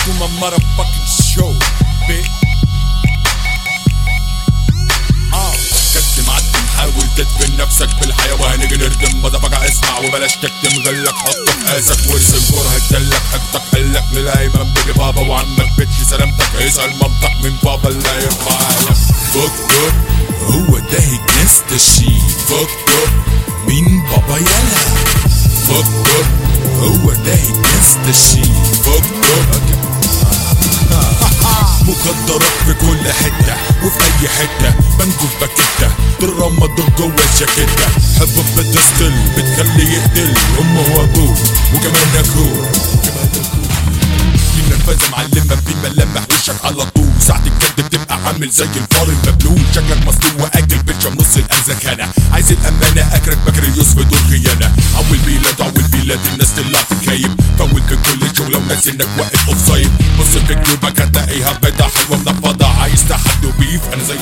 to my motherfucking show bitch اه كتم عدم حاول تدفن نفسك بالحيوان اجي نردم بضبقة اسمع وبلاش تكتم غلك حطه في قاسك وارسم كره دلك حطك حلك للايمن بيجي بابا وعمك بيتي سلامتك اسأل مامتك من بابا اللي يرفع لك فكر هو ده جنست الشي فكر مين بابا يلا فكر هو ده جنست الشي فكر مخدرات في كل حتة وفي أي حتة بنكو في باكيتة ترمض جوه الجاكيتة حبك بتستل بتخلي يقتل أمه وأبوه وكمان أخوه وكمان أخوه في نرفزة معلمة في ملامح وشك على طول ساعة الجد بتبقى عامل زي الفار المبلول شكلك مسطول واكل بيتشا نص الارزخانة عايز الامانة اكرك بكري يثبت الخيانة اول بيلاد اول بيلاد الناس طلع تتخيب فول في كل شغلة وناس انك واقف اوف سايد بص في جيوبك هتلاقيها بيضة حلوة منفضة عايز تحدي وبيف انا زي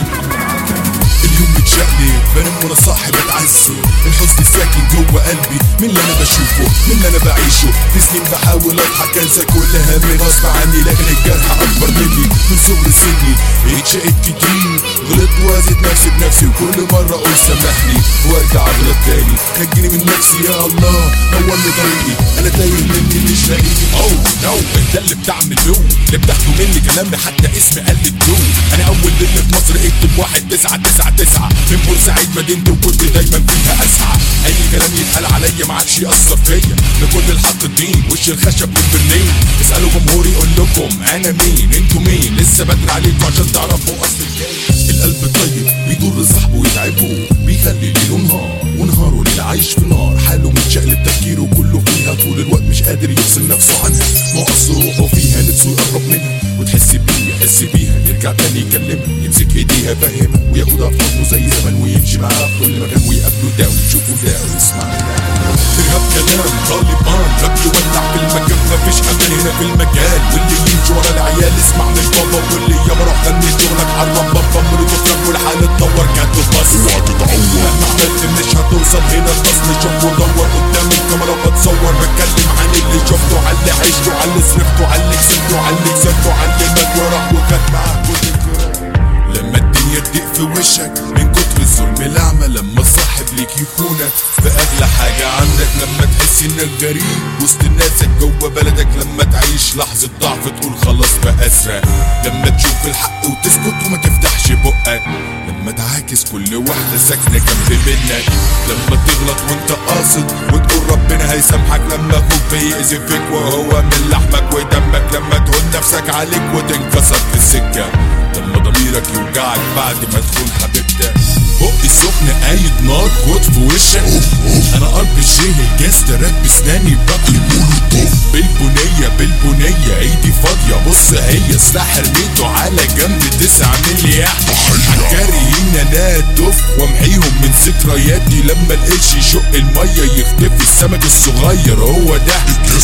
اليوم متشقلب بنام وانا صاحي بتعذب الحزن ساكن جوه قلبي من اللي انا بشوفه من اللي انا بعيشه في سنين بحاول اضحك انسى كل همي غصب عني لكن الجرح اكبر مني من صغر سني اتشقت كتير غلطت وازت نفسي بنفسي وكل مرة اقول سامحني وارجع اغلط تاني خجني من نفسي يا الله نور لي طريقي انا تايه مني مش لاقيني اوه نو انت اللي بتعمل له اللي بتاخده مني كلامي حتى اسمي قلد له انا اول اللي في مصر اكتب واحد تسعة تسعة تسعة من بورسعيد مدينتي وكنت دايما فيها اسعى اي كلام يتقال عليا ما عادش يأثر فيا لكل الحق الدين وش الخشب من برلين اسألوا جمهوري يقول لكم انا مين انتوا مين لسه بدري عليكم عشان تعرفوا اصل الجاي القلب طيب بيضر صاحبه ويتعبه بيخلي ليله نهار ونهاره ليل عايش في نار حاله متشقلب تفكيره كله فيها طول الوقت مش قادر يفصل نفسه عنها ما هو اصل روحه فيها نفسه يقرب منها وتحس بيها يحس بيها يرجع تاني يكلمها يمسك ايديها يفهمها وياخدها في حضنه زي زمان ويمشي معاها في كل مكان ويقابله ده ويشوفه ده ويسمع ده ارهاب كلام طالبان رب يولع في المكان مفيش امان هنا في المجال واللي يمشي ورا العيال اسمع من بابا واللي يابا روح غني شغلك حرم بابا مرض فلك والحال اتطور كانت بس اوعى تتعور مهما عملت مش هتوصل هنا الاصل شوف ودور قدام الكاميرا بتصور بتكلم عن اللي شفته على اللي عشته على اللي صرفته على اللي كسبته على اللي كسبته على اللي مات وراح وخد معاه كل الكرة لما الدنيا تضيق في وشك من كتر الظلم الأعمى لما صاحب ليك يخونك في أغلى حاجة عندك لما تحس إنك غريب وسط ناسك جوه بلدك لما تعيش لحظة ضعف تقول خلاص بقى أسرع لما تشوف الحق وتسكت وما تفتحش بقك لما تعاكس كل واحدة ساكنة جنب منك لما تغلط وانت قاصد وتقول ربنا هيسامحك لما اخوك بيأذي فيك وهو من لحمك ودمك لما تهون نفسك عليك وتنكسر في السكة لما ضميرك يوجعك بعد ما تكون حبيبتك بقي سخن قايد نار خد في وشك انا قلب الشيه الجاز تراك بسناني باكل مولوتوف بالبنية بالبنية ايدي فاضية بص هي الساحر رميته على جنب تسعة ملي عالجريين انا اتف وامحيهم من ذكرياتي لما القرش يشق المية يختفي السمك الصغير هو ده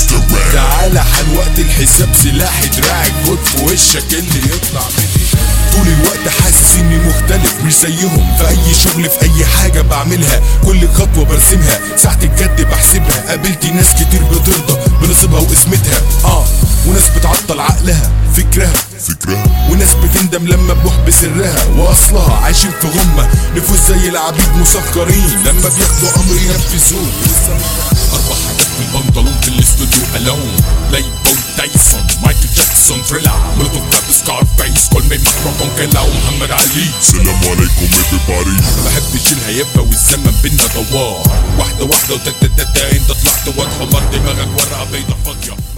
تعالى حان وقت الحساب سلاحي دراعك خد في وشك اللي يطلع مني طول الوقت حاسس اني مختلف مش زيهم في اي شغل في اي حاجة بعملها كل خطوة برسمها ساعة الجد بحسبها قابلت ناس كتير بترضى بنصيبها وقسمتها اه وناس بتعطل عقلها فكرها فكرة وناس بتندم لما تبوح بسرها واصلها عايشين في غمة نفوس زي العبيد مسكرين لما بياخدوا امر ينفذوه اربع حاجات في البنطلون في الاستوديو الون بلاي بوي تايسون مايكل جاكسون تريلا مولوتوف باب سكار فيس كل مي ماكروفون كلا ومحمد علي السلام عليكم everybody ما بحبش الهيافة والزمن بينا دوار واحدة واحدة وتتا تتا انت طلعت واد حمار دماغك ورقة بيضة فاضية